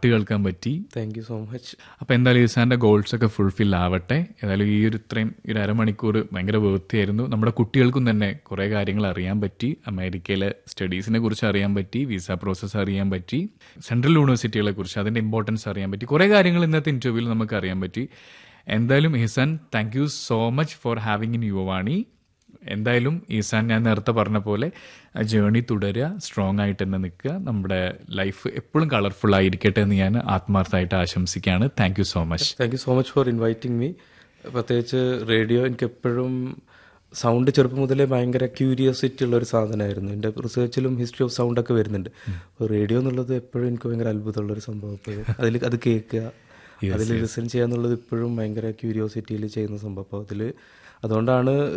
പാട്ട് കേൾക്കാൻ പറ്റി താങ്ക് യു സോ മച്ച് അപ്പോൾ എന്തായാലും ഈസാൻ്റെ ഗോൾസ് ഒക്കെ ഫുൾഫിൽ ആവട്ടെ ഏതായാലും ഈ ഒരു ഇത്രയും ഈ ഒരു അരമണിക്കൂർ ഭയങ്കര വൃത്തിയായിരുന്നു നമ്മുടെ കുട്ടികൾക്കും തന്നെ കുറേ കാര്യങ്ങൾ അറിയാൻ പറ്റി അമേരിക്കയിലെ സ്റ്റഡീസിനെ കുറിച്ച് അറിയാൻ പറ്റി വിസ പ്രോസസ്സ് അറിയാൻ പറ്റി സെൻട്രൽ യൂണിവേഴ്സിറ്റികളെ കുറിച്ച് അതിൻ്റെ ഇമ്പോർട്ടൻസ് അറിയാൻ പറ്റി കുറേ കാര്യങ്ങൾ ഇന്നത്തെ ഇൻ്റർവ്യൂവിൽ നമുക്ക് അറിയാൻ പറ്റി എന്തായാലും Ehsan thank you so much for having in Yuvani എന്തായാലും ഈസാൻ ഞാൻ നേരത്തെ പറഞ്ഞ പോലെ ആ ജേണി തുടരുക സ്ട്രോങ് ആയിട്ട് തന്നെ നിൽക്കുക നമ്മുടെ ലൈഫ് എപ്പോഴും കളർഫുൾ ആയിരിക്കട്ടെ എന്ന് ഞാൻ ആത്മാർത്ഥമായിട്ട് ആശംസിക്കുകയാണ് thank you so much thank you so much for inviting me പ്രത്യേകിച്ച് റേഡിയോ എനിക്ക് എപ്പോഴും സൗണ്ട് ചെറുപ്പം മുതലേ ഭയങ്കര ക്യൂരിയോസിറ്റി ഉള്ള ഒരു സാധനമായിരുന്നു എൻ്റെ റിസർച്ചിലും ഹിസ്റ്ററി ഓഫ് സൗണ്ട് ഒക്കെ വരുന്നുണ്ട് അപ്പോൾ റേഡിയോ എന്നുള്ളത് എപ്പോഴും എനിക്ക് ഭയങ്കര അത്ഭുതമുള്ള ഒരു സംഭവം എപ്പോഴും അതിൽ അത് കേൾക്കുക അതിൽ ലിസൺ ചെയ്യുക എന്നുള്ളത് ഇപ്പോഴും ഭയങ്കര ക്യൂരിയോസിറ്റിയിൽ ചെയ്യുന്ന സംഭവം അപ്പോൾ അതിൽ അതുകൊണ്ടാണ്